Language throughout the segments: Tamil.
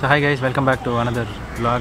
So hi guys welcome back to another vlog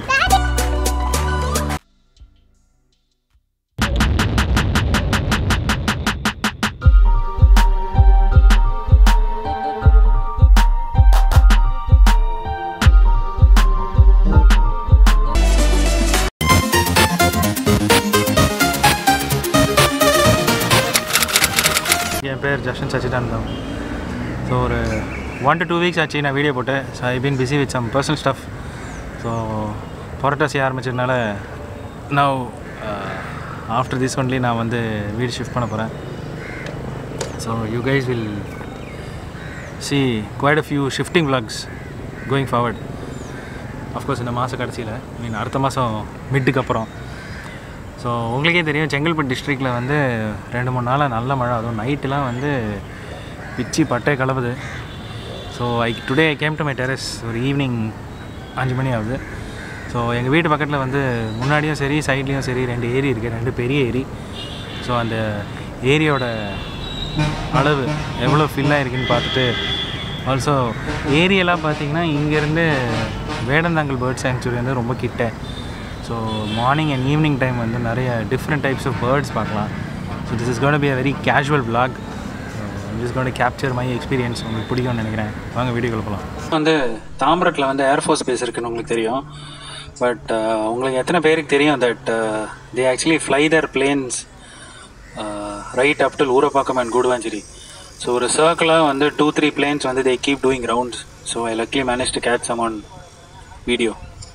என் பேர் ஜஷன் சச்சிதானந்தம் ஸோ ஒரு ஒன் டு டூ வீக்ஸ் ஆச்சு நான் வீடியோ போட்டேன் so I been busy with some personal stuff so Purattasi ஆரம்பிச்சதுனால நான் ஆஃப்டர் திஸ் ஒன்லி நான் வந்து வீடு ஷிஃப்ட் பண்ண போகிறேன் so you guys will see quite a few shifting vlogs going forward of course இந்த மாதம் கடைசியில் மீன் அடுத்த மாதம் மிட்டுக்கு அப்புறம் ஸோ உங்களுக்கே தெரியும் செங்கல்பட்டு டிஸ்ட்ரிக்டில் வந்து ரெண்டு மூணு நாளாக நல்ல மழை அதுவும் நைட்டுலாம் வந்து பிச்சி பட்டே கலவுது so I today I came to my terrace ஒரு ஈவினிங் அஞ்சு மணி ஆகுது ஸோ எங்கள் வீட்டு பக்கத்தில் வந்து முன்னாடியும் சரி சைட்லேயும் சரி ரெண்டு ஏரி இருக்குது ரெண்டு பெரிய ஏரி ஸோ அந்த ஏரியோட அளவு எவ்வளோ ஃபில் ஆகிருக்குன்னு பார்த்துட்டு ஆல்சோ ஏரியெல்லாம் பார்த்தீங்கன்னா இங்கேருந்து வேடந்தாங்கல் பேர்ட் சாங்சுரி வந்து ரொம்ப கிட்ட so morning and evening time வந்து நிறைய டிஃப்ரெண்ட் டைப்ஸ் ஆஃப் பேர்ட்ஸ் பார்க்கலாம் so this is gonna be a very casual vlog this gonna capture my experience உங்களுக்கு பிடிக்கும்னு நினைக்கிறேன் வாங்க வீடியோக்குள்ள போகலாம் வந்து தாம்பரத்தில் வந்து ஏர்ஃபோர்ஸ் பேஸ் இருக்குன்னு உங்களுக்கு தெரியும் பட் உங்களுக்கு எத்தனை பேருக்கு தெரியும் that they actually fly their planes right up to Urapakkam and Guduvanchery so ஒரு சர்க்கிளாக வந்து டூ த்ரீ பிளேன்ஸ் வந்து they keep doing rounds so I luckily manage to catch some on video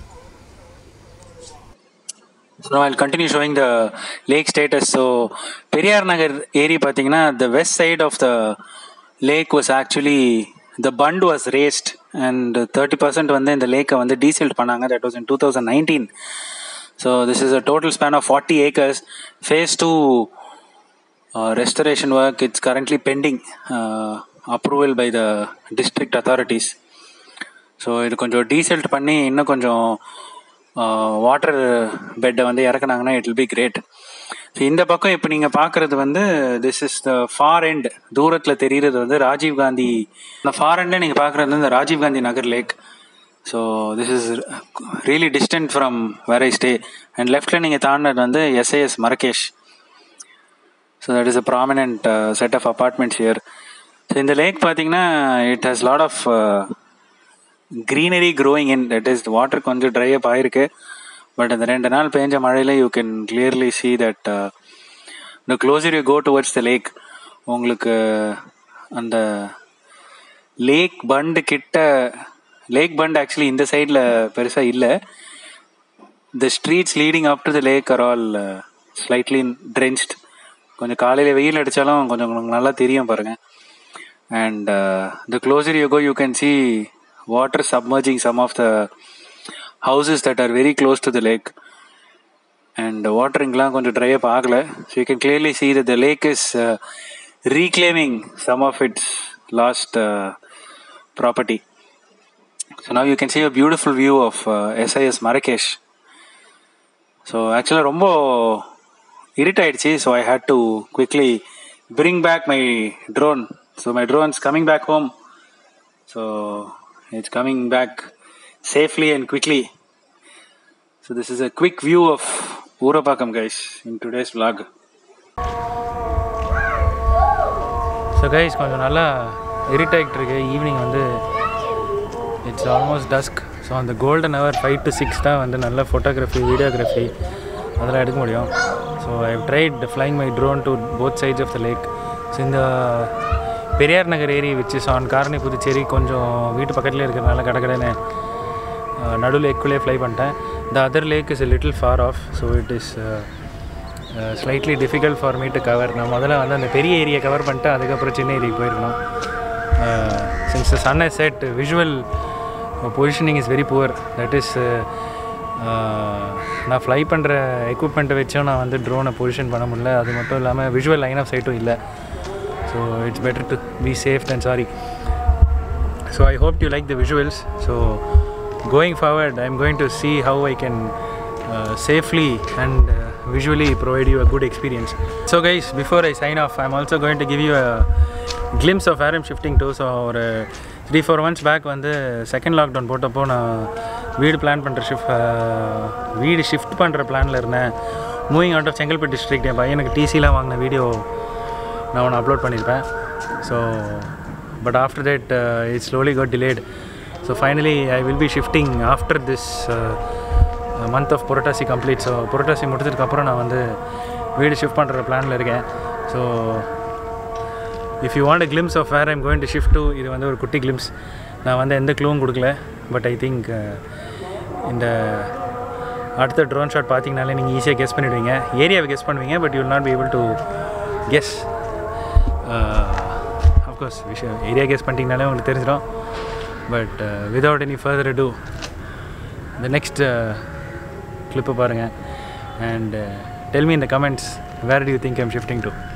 So now I'll continue showing the lake status. So Periyar Nagar area பார்த்தீங்கன்னா the west side of the lake was actually the bund was raised and 30% வந்து இந்த லேக்கை வந்து டீசெல்ட் பண்ணாங்க that was in 2019 so this is a total span of 40 acres phase 2 uh, restoration work it's currently pending uh, approval by the district authorities so இது கொஞ்சம் டீசெல்ட் பண்ணி இன்னும் கொஞ்சம் வாட்டர் பெட்டை வந்து இறக்குனாங்கன்னா it will be great so இந்த பக்கம் இப்போ நீங்கள் பார்க்குறது வந்து this is the far end தூரத்தில் தெரிகிறது வந்து ராஜீவ் காந்தி இந்த ஃபார் எண்டில் நீங்கள் பார்க்குறது வந்து Rajiv Gandhi Nagar lake so this is really distant from where I stay and லெஃப்டில் நீங்கள் தாண்டினது வந்து SAS Marrakesh so that is a prominent set of apartments here so இந்த லேக் பார்த்தீங்கன்னா it has lot of greenery growing in that is water கொஞ்சம் ட்ரை அப் ஆயிருக்கு பட் அந்த ரெண்டு நாள் பெஞ்ச மழையில் you can clearly see that இந்த closer you go towards the lake உங்களுக்கு அந்த லேக் பண்டு கிட்ட லேக் பண்ட் ஆக்சுவலி இந்த சைடில் பெருசாக இல்லை the streets leading up to the lake are all slightly drenched கொஞ்சம் காலையில் வெயில் அடித்தாலும் கொஞ்சம் உங்களுக்கு நல்லா தெரியும் பாருங்கள் and the closer you go you can see water submerging some of the houses that are very close to the lake and water இங்கெல்லாம் கொஞ்சம் ட்ரை அப் ஆகல so you can clearly see that the lake is uh, reclaiming some of its lost uh, property so now you can see a beautiful view of uh, SIS Marrakesh so actually ரொம்ப irritate ஆயிடுச்சு so I had to quickly bring back my drone so my drone's coming back home so it's coming back safely and quickly. So this is a quick view of Urapakam guys in today's vlog. So guys கொஞ்சம் நல்லா இருட் ஆகிட்டு இருக்கு ஈவினிங் வந்து இட்ஸ் ஆல்மோஸ்ட் டஸ்க் ஸோ அந்த golden hour five to six தான் வந்து நல்ல ஃபோட்டோகிராஃபி வீடியோகிராஃபி அதெல்லாம் எடுக்க முடியும் so I tried flying my drone to both sides of the lake so இந்த பெரியார் நகர் ஏரி விச் இஸ் ஆன் காரணி புதுச்சேரி கொஞ்சம் வீட்டு பக்கத்துலேயே இருக்கிறதுனால கடற்கடன்னு நடு லேக்குள்ளே ஃப்ளை பண்ணிட்டேன் the other lake is little far off so it is slightly difficult for me to cover நான் முதல்ல வந்து அந்த பெரிய ஏரியை கவர் பண்ணிட்டு அதுக்கப்புறம் சின்ன ஏரிக்கு போயிருக்கணும் since the sun is set visual positioning is very poor that is நான் ஃப்ளை பண்ணுற எக்யூப்மெண்ட்டை வச்சும் நான் வந்து ட்ரோனை பொசிஷன் பண்ண முடியல அது மட்டும் இல்லாமல் விஷுவல் லைன் ஆஃப் சைட்டும் இல்லை so it's better to be safe than sorry so i hope you like the visuals so going forward i'm going to see how i can uh, safely and uh, visually provide you a good experience so guys before i sign off i'm also going to give you a glimpse of RM shifting too so ஒரு த்ரீ ஃபோர் மந்த்ஸ் பேக் வந்து செகண்ட் லாக்டவுன் போட்டப்போ நான் வீடு பிளான் பண்ணுற ஷிஃப்ட் வீடு ஷிஃப்ட் பண்ணுற பிளானில் இருந்தேன் moving out of Chengalpattu district என் பையனுக்கு டிசிலாம் வாங்கின வீடியோ நான் ஒன்று அப்லோட் பண்ணியிருப்பேன் so but after that it's slowly got delayed so finally I will be shifting after this month of Purattasi complete so Purattasi முடிச்சதுக்கப்புறம் நான் வந்து வீடு ஷிஃப்ட் பண்ணுற பிளானில் இருக்கேன் so if you want a glimpse of where I'm going to shift to இது வந்து ஒரு குட்டி கிளிம்ஸ் நான் வந்து எந்த க்ளூவும் கொடுக்கல பட் ஐ திங்க் இந்த அடுத்த ட்ரோன் ஷாட் பார்த்தீங்கனாலே நீங்கள் ஈஸியாக கெஸ் பண்ணிடுவீங்க ஏரியாவை கெஸ் பண்ணுவீங்க but you will not be able to guess of course விஷயம் ஏரியா கெஸ் பண்ணிட்டீங்கனாலே உங்களுக்கு தெரிஞ்சிடும் but without any further ado இந்த நெக்ஸ்ட் கிளிப்பை பாருங்கள் அண்ட் டெல் மீ இந்த comments where do you think I'm shifting to